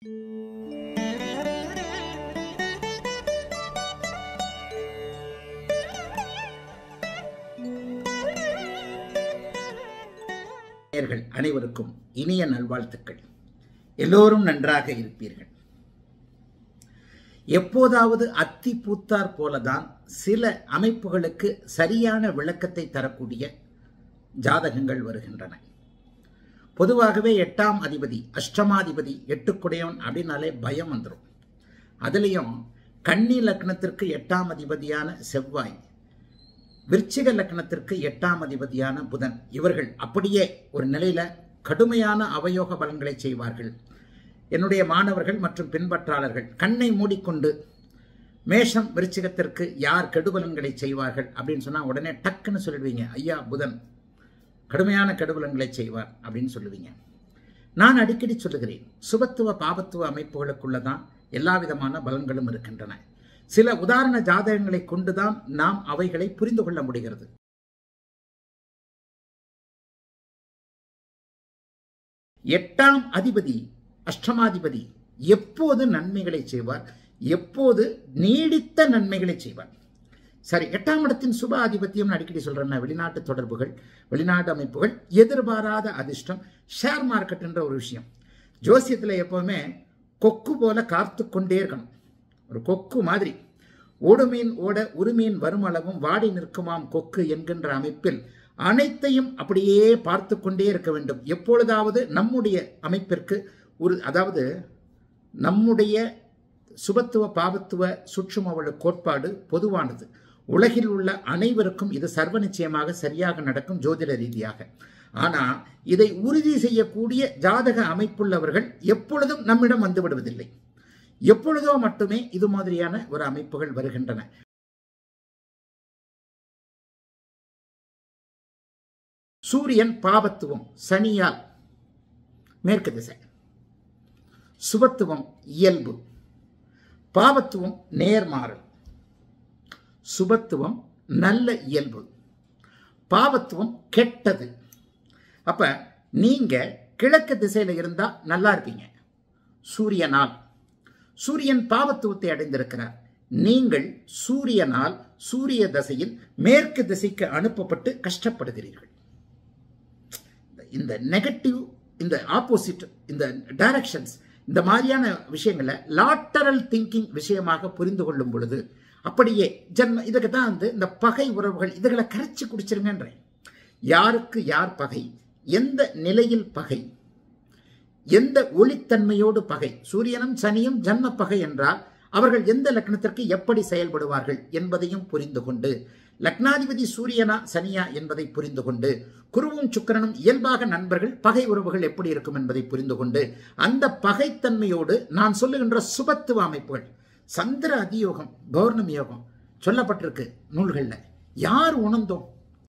நேயர்கள் அனைவருக்கும் இனிய நல்வாழ்த்துக்கள் எல்லோரும் நன்றாக இருப்பீர்கள் எப்போதாவது அத்தி பூத்தார் போலதான் சில அமைப்புகளுக்கு சரியான விளக்கத்தை தரக்கூடிய ஜாதகங்கள் வருகின்றன பொதுவாகவே எட்டாம் அதிபதி அஷ்டமாதிபதி எட்டுக்குடையவன் அப்படின்னாலே பயம் வந்துடும் அதுலேயும் கன்னி லக்னத்திற்கு எட்டாம் அதிபதியான செவ்வாய் விருச்சிக லக்னத்திற்கு எட்டாம் அதிபதியான புதன் இவர்கள் அப்படியே ஒரு நிலையில கடுமையான அவயோக பலன்களை செய்வார்கள் என்னுடைய மாணவர்கள் மற்றும் பின்பற்றாளர்கள் கண்ணை மூடிக்கொண்டு மேஷம் விருச்சிகத்திற்கு யார் கெடுபலன்களை செய்வார்கள் அப்படின்னு சொன்னா உடனே டக்குன்னு சொல்லிடுவீங்க ஐயா புதன் கடுமையான கெடுபலன்களை செய்வார் அப்படின்னு சொல்லுவீங்க நான் அடிக்கடி சொல்லுகிறேன் சுபத்துவ பாபத்துவ அமைப்புகளுக்குள்ளதான் எல்லா விதமான பலன்களும் இருக்கின்றன சில உதாரண ஜாதகங்களை கொண்டுதான் நாம் அவைகளை புரிந்து கொள்ள முடிகிறது எட்டாம் அதிபதி அஷ்டமாதிபதி எப்போது நன்மைகளை செய்வார் எப்போது நீடித்த நன்மைகளை செய்வார் சரி எட்டாம் இடத்தின் சுப ஆதிபத்தியம் அடிக்கடி சொல்றேன் வெளிநாட்டு தொடர்புகள் வெளிநாட்டு அமைப்புகள் எதிர்பாராத அதிர்ஷ்டம் ஷேர் மார்க்கெட் என்ற ஒரு விஷயம் ஜோசியத்தில் எப்பவுமே கொக்கு போல காத்து கொண்டே இருக்கணும் ஒரு கொக்கு மாதிரி ஓடுமீன் ஓட உருமீன் வரும் அளவும் வாடி நிற்குமாம் கொக்கு என்கின்ற அமைப்பில் அனைத்தையும் அப்படியே பார்த்து கொண்டே இருக்க வேண்டும் எப்பொழுதாவது நம்முடைய அமைப்பிற்கு ஒரு அதாவது நம்முடைய சுபத்துவ பாவத்துவ சுற்றுமவள கோட்பாடு பொதுவானது உலகில் உள்ள அனைவருக்கும் இது சர்வ நிச்சயமாக சரியாக நடக்கும் ஜோதிட ரீதியாக ஆனா இதை உறுதி செய்யக்கூடிய ஜாதக அமைப்புள்ளவர்கள் எப்பொழுதும் நம்மிடம் வந்து விடுவதில்லை எப்பொழுதோ மட்டுமே இது மாதிரியான ஒரு அமைப்புகள் வருகின்றன சூரியன் பாபத்துவம் சனியால் மேற்கு திசை சுபத்துவம் இயல்பு பாவத்துவம் நேர்மாறு சுபத்துவம் நல்ல இயல்பு பாவத்துவம் கெட்டது அப்ப நீங்க கிழக்கு திசையில இருந்தா நல்லா இருப்பீங்க சூரியனால் சூரியன் பாவத்துவத்தை அடைந்திருக்கிறார் நீங்கள் சூரியனால் சூரிய தசையில் மேற்கு திசைக்கு அனுப்பப்பட்டு கஷ்டப்படுகிறீர்கள் இந்த நெகட்டிவ் இந்த ஆப்போசிட் இந்த டைரக்ஷன்ஸ் இந்த மாதிரியான விஷயங்களை லாட்டரல் திங்கிங் விஷயமாக புரிந்து கொள்ளும் பொழுது அப்படியே ஜென்ம இதுக்கு தான் வந்து இந்த பகை உறவுகள் இதுகளை கரைச்சி குடிச்சிருங்கன்றேன் யாருக்கு யார் பகை எந்த நிலையில் பகை எந்த ஒளித்தன்மையோடு பகை சூரியனும் சனியும் ஜன்ம பகை என்றால் அவர்கள் எந்த லக்னத்திற்கு எப்படி செயல்படுவார்கள் என்பதையும் புரிந்து கொண்டு லக்னாதிபதி சூரியனா சனியா என்பதை புரிந்து கொண்டு குருவும் சுக்கரனும் இயல்பாக நண்பர்கள் பகை உறவுகள் எப்படி இருக்கும் என்பதை புரிந்து கொண்டு அந்த பகைத்தன்மையோடு நான் சொல்லுகின்ற சுபத்துவ அமைப்புகள் சந்திர அதியோகம் பௌர்ணமி யோகம் சொல்லப்பட்டிருக்கு நூல்களில் யார் உணர்ந்தோம்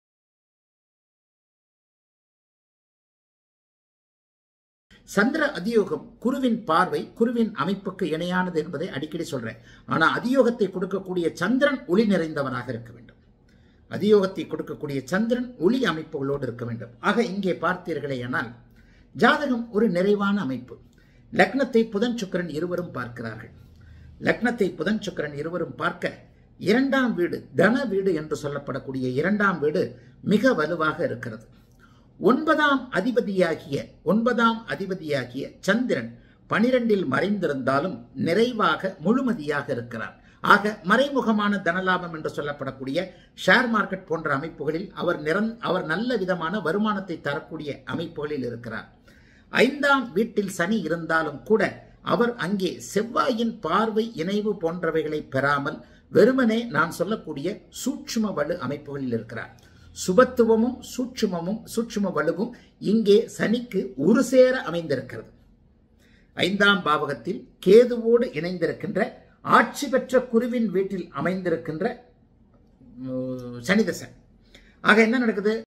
சந்திர அதியோகம் குருவின் பார்வை குருவின் அமைப்புக்கு இணையானது என்பதை அடிக்கடி சொல்றேன் ஆனா அதியோகத்தை கொடுக்கக்கூடிய சந்திரன் ஒளி நிறைந்தவராக இருக்க வேண்டும் அதியோகத்தை கொடுக்கக்கூடிய சந்திரன் ஒளி அமைப்புகளோடு இருக்க வேண்டும் ஆக இங்கே பார்த்தீர்களே ஆனால் ஜாதகம் ஒரு நிறைவான அமைப்பு லக்னத்தை புதன் சுக்கரன் இருவரும் பார்க்கிறார்கள் லக்னத்தை புதன் சுக்கரன் இருவரும் பார்க்க இரண்டாம் வீடு தன வீடு என்று சொல்லப்படக்கூடிய இரண்டாம் வீடு மிக வலுவாக இருக்கிறது ஒன்பதாம் அதிபதியாகிய ஒன்பதாம் அதிபதியாகிய சந்திரன் பனிரெண்டில் மறைந்திருந்தாலும் நிறைவாக முழுமதியாக இருக்கிறார் ஆக மறைமுகமான தனலாபம் என்று சொல்லப்படக்கூடிய ஷேர் மார்க்கெட் போன்ற அமைப்புகளில் அவர் நிறந் அவர் நல்ல விதமான வருமானத்தை தரக்கூடிய அமைப்புகளில் இருக்கிறார் ஐந்தாம் வீட்டில் சனி இருந்தாலும் கூட அவர் அங்கே செவ்வாயின் பார்வை இணைவு போன்றவைகளை பெறாமல் வெறுமனே நான் சொல்லக்கூடிய சூட்சும வலு அமைப்புகளில் இருக்கிறார் சுபத்துவமும் சூட்சுமமும் சூட்சும வலுவும் இங்கே சனிக்கு ஒரு சேர அமைந்திருக்கிறது ஐந்தாம் பாவகத்தில் கேதுவோடு இணைந்திருக்கின்ற ஆட்சி பெற்ற குருவின் வீட்டில் அமைந்திருக்கின்ற சனிதசன் ஆக என்ன நடக்குது